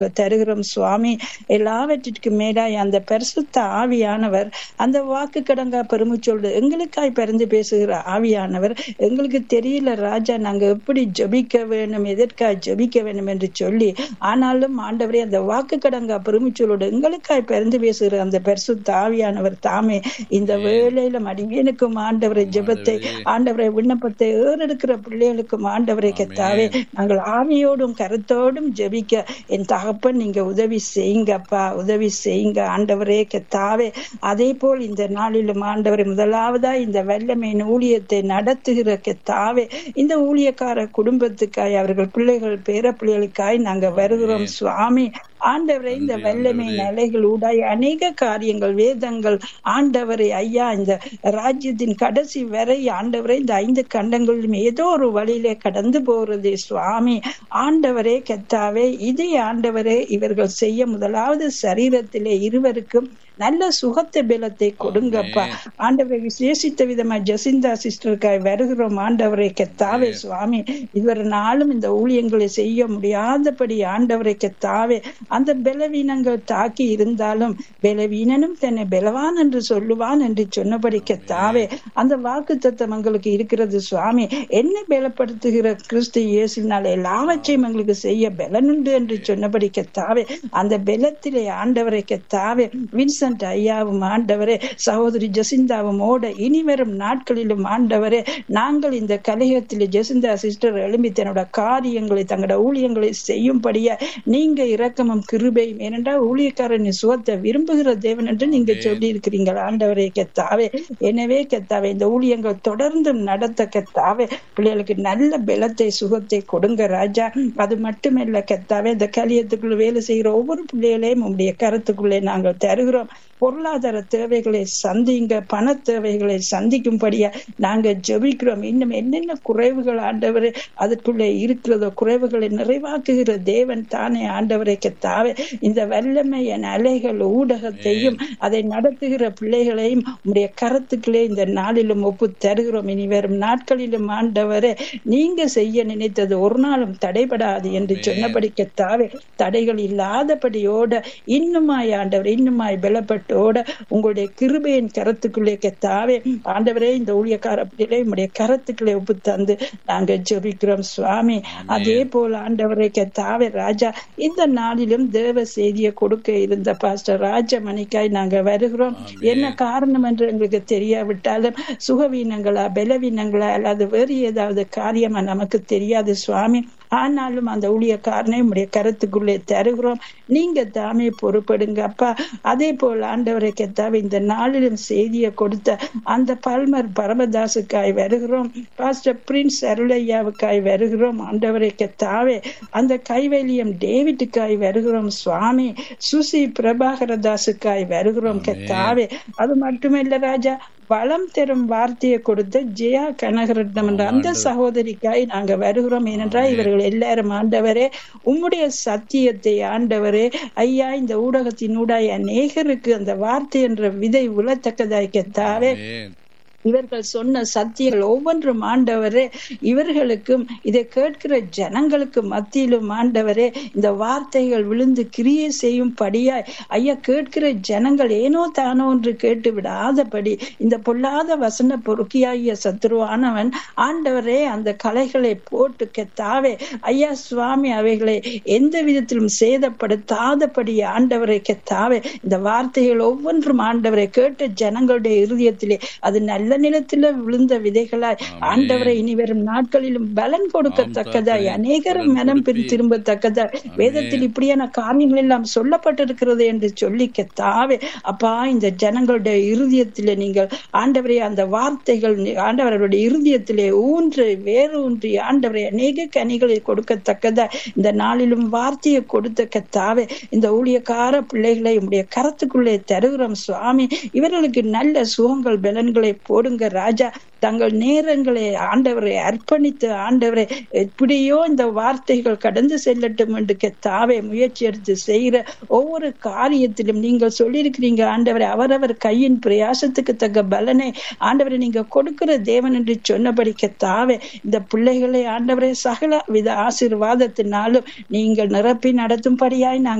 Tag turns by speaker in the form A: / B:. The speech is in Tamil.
A: தருகிறோம் சுவாமி எல்லாவற்றிற்கும் மேலாய் அந்த பரிசுத்த ஆவியானவர் அந்த வாக்கு கடங்கா பெருமுச்சொல்லு எங்களுக்காய் பிறந்து பேசுகிற ஆவியானவர் எங்களுக்கு தெரியல ராஜா நாங்க எப்படி ஜபிக்க வேணும் எதற்காய் ஜபிக்க வேணும் என்று சொல்லி ஆனாலும் ஆண்டவரே அந்த வாக்கு கடங்கா பெருமுச்சொல்லோடு எங்களுக்காய் பிறந்து பேசுகிற அந்த பரிசுத்த ஆவியானவர் தாமே இந்த வேளையில மடிவேனுக்கும் ஆண்டவரை ஜெபத்தை ஆண்டவரை விண்ணப்பத்தை ஏறெடுக்கிற பிள்ளைகளுக்கும் ஆண்டவரை கத்தாவே நாங்கள் ஆவியோடும் கருத்தோடும் ஜெபிக்க என் தகப்பன் நீங்க உதவி செய்யுங்கப்பா உதவி செய்யுங்க ஆண்டவரே கத்தாவே அதே போல் இந்த நாளிலும் ஆண்டவரை முதலாவதா இந்த வல்லமையின் ஊழியத்தை நடத்துகிற கத்தாவே இந்த ஊழியக்கார குடும்பத்துக்காய் அவர்கள் பிள்ளைகள் பேர பிள்ளைகளுக்காய் நாங்க வருகிறோம் சுவாமி ஆண்டவரை இந்த வல்லமை நிலைகள் ஊடாய் அநேக காரியங்கள் வேதங்கள் ஆண்டவரை ஐயா இந்த ராஜ்யத்தின் கடைசி வரை ஆண்டவரை இந்த ஐந்து கண்டங்களிலும் ஏதோ ஒரு வழியிலே கடந்து போறது சுவாமி ஆண்டவரே கெத்தாவே இதே ஆண்டவரே இவர்கள் செய்ய முதலாவது சரீரத்திலே இருவருக்கும் நல்ல சுகத்த பலத்தை கொடுங்கப்பா ஆண்டவரை விசேஷித்த விதமா ஜசிந்தா சிஸ்டருக்காய் வருகிறோம் ஆண்டவரை கெத்தாவே சுவாமி இதுவரை நாளும் இந்த ஊழியங்களை செய்ய முடியாதபடி ஆண்டவரை கெத்தாவே அந்த பலவீனங்கள் தாக்கி இருந்தாலும் பலவீனனும் தன்னை பலவான் என்று சொல்லுவான் என்று சொன்னபடி கெத்தாவே அந்த வாக்கு தத்தம் எங்களுக்கு இருக்கிறது சுவாமி என்ன பலப்படுத்துகிற கிறிஸ்து இயேசுனால எல்லாவற்றையும் எங்களுக்கு செய்ய பலனுண்டு என்று சொன்னபடி கெத்தாவே அந்த பலத்திலே ஆண்டவரை கெத்தாவே வின்சன் வின்சென்ட் ஐயாவும் ஆண்டவரே சகோதரி ஜசிந்தாவும் ஓட இனி வரும் நாட்களிலும் ஆண்டவரே நாங்கள் இந்த கலையத்தில் ஜசிந்தா சிஸ்டர் எழும்பி தன்னோட காரியங்களை தங்களோட ஊழியங்களை செய்யும்படியா நீங்க இரக்கமும் கிருபையும் ஏனென்றால் ஊழியக்காரன் சுகத்தை விரும்புகிற தேவன் என்று நீங்க சொல்லி இருக்கிறீங்க ஆண்டவரே கெத்தாவே எனவே கெத்தாவே இந்த ஊழியங்கள் தொடர்ந்து நடத்த கெத்தாவே பிள்ளைகளுக்கு நல்ல பலத்தை சுகத்தை கொடுங்க ராஜா அது மட்டுமல்ல கெத்தாவே இந்த கலியத்துக்குள்ள வேலை செய்கிற ஒவ்வொரு பிள்ளைகளையும் உங்களுடைய கருத்துக்குள்ளே நாங்கள் தருகிறோம் பொருளாதார தேவைகளை சந்திங்க பண தேவைகளை சந்திக்கும்படியா நாங்க ஜெபிக்கிறோம் இன்னும் என்னென்ன குறைவுகள் ஆண்டவரே அதற்குள்ளே இருக்கிறதோ குறைவுகளை நிறைவாக்குகிற தேவன் தானே ஆண்டவரை கத்தாவே இந்த வல்லமையின் அலைகள் ஊடகத்தையும் அதை நடத்துகிற பிள்ளைகளையும் உடைய கருத்துக்களே இந்த நாளிலும் ஒப்பு தருகிறோம் இனி வரும் நாட்களிலும் ஆண்டவரே நீங்க செய்ய நினைத்தது ஒரு நாளும் தடைபடாது என்று சொன்னபடி கத்தாவே தடைகள் இல்லாதபடியோட இன்னுமாய் ஆண்டவர் இன்னுமாய் பலப்பட்டோட உங்களுடைய கிருபையின் கரத்துக்குள்ளே கத்தாவே ஆண்டவரே இந்த ஊழியக்கார பிள்ளைகளை உங்களுடைய கரத்துக்களை ஒப்பு தந்து நாங்க ஜெபிக்கிறோம் சுவாமி அதே போல ஆண்டவரை கத்தாவே ராஜா இந்த நாளிலும் தேவ செய்தியை கொடுக்க இருந்த பாஸ்டர் ராஜமணிக்காய் நாங்க வருகிறோம் என்ன காரணம் என்று எங்களுக்கு தெரியாவிட்டாலும் சுகவீனங்களா பலவீனங்களா அல்லது வேறு ஏதாவது காரியமா நமக்கு தெரியாது சுவாமி ஆனாலும் அந்த ஊழியக்காரனை உடைய கருத்துக்குள்ளே தருகிறோம் நீங்க தாமே பொறுப்படுங்க அப்பா அதே போல் ஆண்டவரை கெத்தாவே இந்த நாளிலும் செய்தியை கொடுத்த அந்த பல்மர் பரமதாசுக்காய் வருகிறோம் பாஸ்டர் பிரின்ஸ் அருளையாவுக்காய் வருகிறோம் ஆண்டவரை கெத்தாவே அந்த கைவேலியம் டேவிட்டுக்காய் வருகிறோம் சுவாமி சுசி பிரபாகரதாசுக்காய் வருகிறோம் கெத்தாவே அது மட்டுமில்ல ராஜா வளம் தரும் வார்த்தையை கொடுத்த ஜெயா கனகரட்னம் என்ற அந்த சகோதரிக்காய் நாங்க வருகிறோம் ஏனென்றால் இவர்கள் எல்லாரும் ஆண்டவரே உம்முடைய சத்தியத்தை ஆண்டவரே ஐயா இந்த ஊடகத்தின் ஊடாய் அநேகருக்கு அந்த வார்த்தை என்ற விதை உலத்தக்கதாய் கெத்தாவே இவர்கள் சொன்ன சத்தியங்கள் ஒவ்வொன்றும் ஆண்டவரே இவர்களுக்கும் இதை கேட்கிற ஜனங்களுக்கு மத்தியிலும் ஆண்டவரே இந்த வார்த்தைகள் விழுந்து கிரியை செய்யும் படியாய் ஐயா கேட்கிற ஜனங்கள் ஏனோ தானோ என்று கேட்டு விடாதபடி இந்த பொல்லாத வசன பொறுக்கியாகிய சத்ருவானவன் ஆண்டவரே அந்த கலைகளை போட்டு கெத்தாவே ஐயா சுவாமி அவைகளை எந்த விதத்திலும் சேதப்படுத்தாதபடி ஆண்டவரை கெத்தாவே இந்த வார்த்தைகள் ஒவ்வொன்றும் ஆண்டவரை கேட்ட ஜனங்களுடைய இருதயத்திலே அது நல்ல நிலத்தில விழுந்த விதைகளாய் ஆண்டவரை இனி வரும் நாட்களிலும் பலன் கொடுக்கத்தக்கதாய் அநேகரும் மனம் பின் திரும்பத்தக்கதாய் வேதத்தில் இப்படியான காரியங்கள் எல்லாம் சொல்லப்பட்டிருக்கிறது என்று சொல்லி கெத்தாவே அப்பா இந்த ஜனங்களுடைய இருதயத்திலே நீங்கள் ஆண்டவரே அந்த வார்த்தைகள் ஆண்டவர்களுடைய இருதயத்திலே ஊன்று வேறு ஊன்றி ஆண்டவரை அநேக கனிகளை கொடுக்கத்தக்கதா இந்த நாளிலும் வார்த்தையை கொடுத்த கத்தாவே இந்த ஊழியக்கார பிள்ளைகளை உடைய கரத்துக்குள்ளே தருகிறோம் சுவாமி இவர்களுக்கு நல்ல சுகங்கள் பலன்களை போட்டு கொடுங்க ராஜா தங்கள் நேரங்களை ஆண்டவரை அர்ப்பணித்து ஆண்டவரை எப்படியோ இந்த வார்த்தைகள் கடந்து செல்லட்டும் என்று தாவே முயற்சி எடுத்து செய்கிற ஒவ்வொரு காரியத்திலும் நீங்கள் சொல்லியிருக்கிறீங்க ஆண்டவரை அவரவர் கையின் பிரயாசத்துக்கு தக்க பலனை ஆண்டவரை நீங்க கொடுக்கிற தேவன் என்று சொன்னபடிக்க தாவே இந்த பிள்ளைகளை ஆண்டவரை சகல வித ஆசீர்வாதத்தினாலும் நீங்கள் நிரப்பி நடத்தும்படியாய் நாங்கள்